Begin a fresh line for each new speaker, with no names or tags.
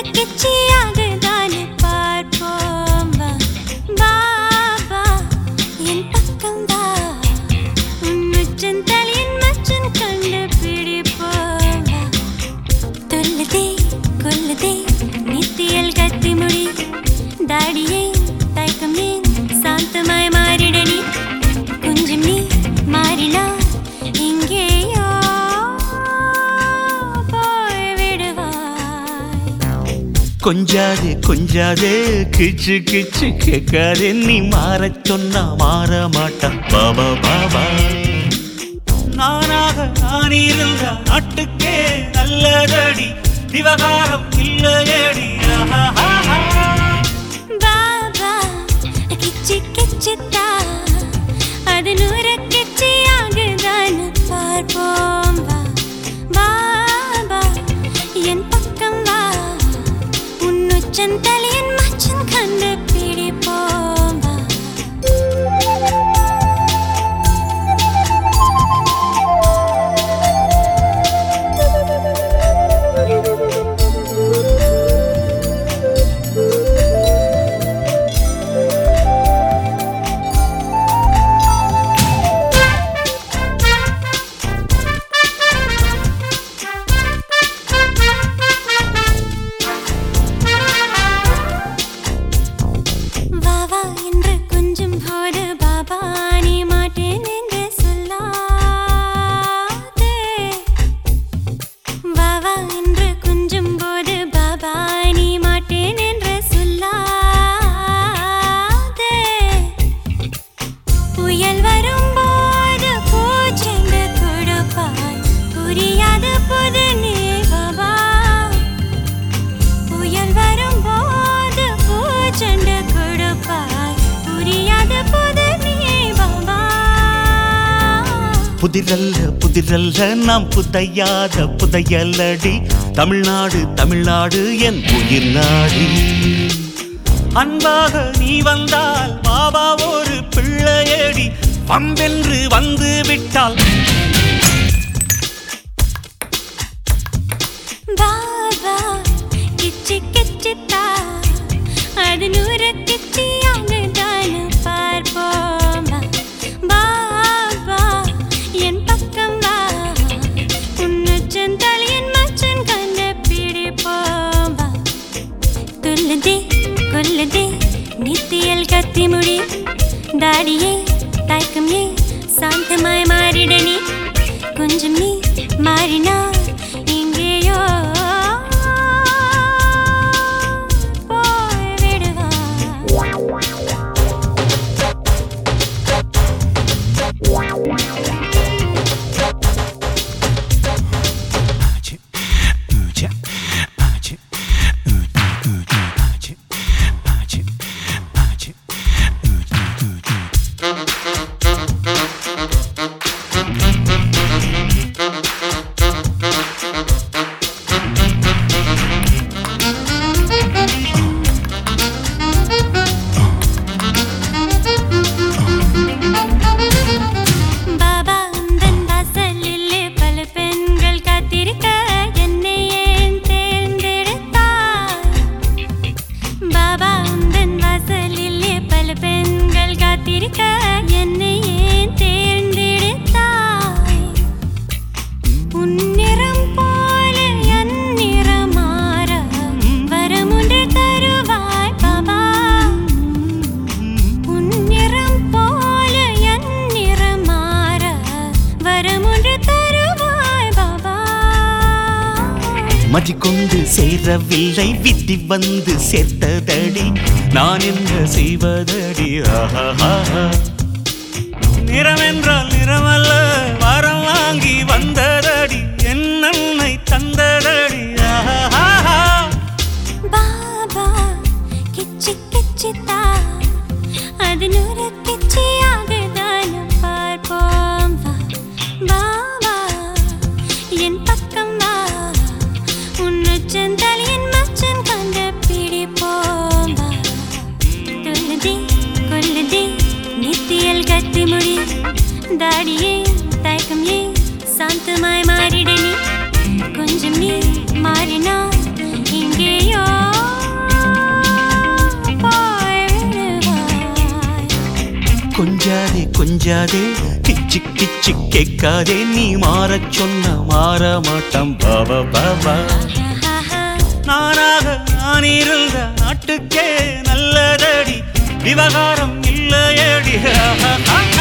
கிச்சியாகுதான்னு பார்ப்போம் வா. வா, வா, என் பக்கம் வா. உன் உச்சந்தலையின் மச்சம் கண்டுபிடிப்போம் வா. துள்ளுதே, கொல்லுதே, நித்தியல் கத்தி முடி தாடியே தயக்கம் ஏன் சாந்தமாய் மாறிட நீ கொஞ்சம் நீ மாறினால் இங்கேயோ போய் விடுவாய்
கொஞ்சாதே கொஞ்சாதே கிச்சு கிச்சு கேட்காதே நீ மாறச் சொன்னா மாற மாட்டான் பாபா பாபா நானாக நான் இருந்த நாட்டுக்கே நல்லதடி விவகாரம் இல்லையடி ஆஹாஹாஹா.
பாபா கிச்சி கிச்சித்தா அது நூற கிச்சியாகுதான்னு பார்ப்போம் வா பாபா என் பக்கம் வா உன் உச்சன் தலையன் மச்சன் கண்டு பிடிப்போம் வா வா வா என்று கொஞ்சம் போது பாபா நீ மாட்டேன் என்று சொல்லாதே வா வா என்று கொஞ்சம் போது பாபா நீ மாட்டேன் என்று சொல்லாதே புயல் வரும்போது பூச்செண்டு கொடுப்பாய் புரியாத புது நீ பாபா புயல் வரும்போது பூச்செண்டு கொடுப்பாய் புரியாத புது நீ பாபா
புதிரல்ல புதிரல்ல நாம் புதையாத புதையலடி தமிழ்நாடு தமிழ்நாடு என் உயிர் நாடி அன்பாக நீ வந்தால் பாபா ஒரு பிள்ளையடி வம்பென்று வந்து விட்டால்
பாபா கிச்சி கிச்சித்தா அது நூறு கிச்சியாகுதான்னு பார்ப்போம் வா. பாபா என் பக்கம் வா உன் உச்சன் தலையன் மச்சன் கண்டு பிடிப்போம் வா துள்ளுதே கொல்லுதே நித்தியல் கத்தி முடி தாடியே தயக்கம் ஏ சாந்தமாய் மாறிட நீ கொஞ்சம் நீ மாறினால் இங்கேயோ போய் விடுவாய் பாபா உந்தன் வாசலிலே பல பெண்கள் காத்திருக்க என்னை ஏன் தேர்ந்தெடுத்தாய் பாபா உந்தன் வாசலிலே பல பெண்கள் காத்திருக்க என்னை ஏன் தேர்ந்தெடுத்தாய் உன் நிறம் போல என் நிறம் மாற வரமுன்று தருவாய் பாபா உன் நிறம் போல என் நிறம் மாற வரமுன்று தருவாய் பாபா
மதி கொண்டு சேரவில்லை விதி வந்து சேர்த்ததடி நான் என்ன செய்வதடி ஆஹாஹாஹா. நிறம் என்றால் நிறமல்ல வரம் வாங்கி வந்ததடி என் அன்னை தந்ததடி ஆஹாஹாஹா.
பாபா கிச்சி கிச்சித்தா அது நூறு கிச்சியாகுதான்னு பார்ப்போம் வா பாபா என் பக்கம் வா உன் உச்சன் தலையன் மச்சன் கண்டு பிடிப்போம் வா துள்ளுதே கொல்லுதே நித்தியல் கத்தி முடி தாடியே தயக்கம் ஏ சாந்தமாய் மாறிட நீ கொஞ்சம் நீ மாறினால் இங்கேயோ நீயோ பாய் விடுவாய்
கொஞ்சாதே கொஞ்சாதே கிச்சு கிச்சு கேட்காதே நீ மாறச் சொன்ன மாற மாட்டான் பாபா பாபா நானாக நான் இருந்த நாட்டுக்கே நல்லதடி விவகாரம் இல்லையடி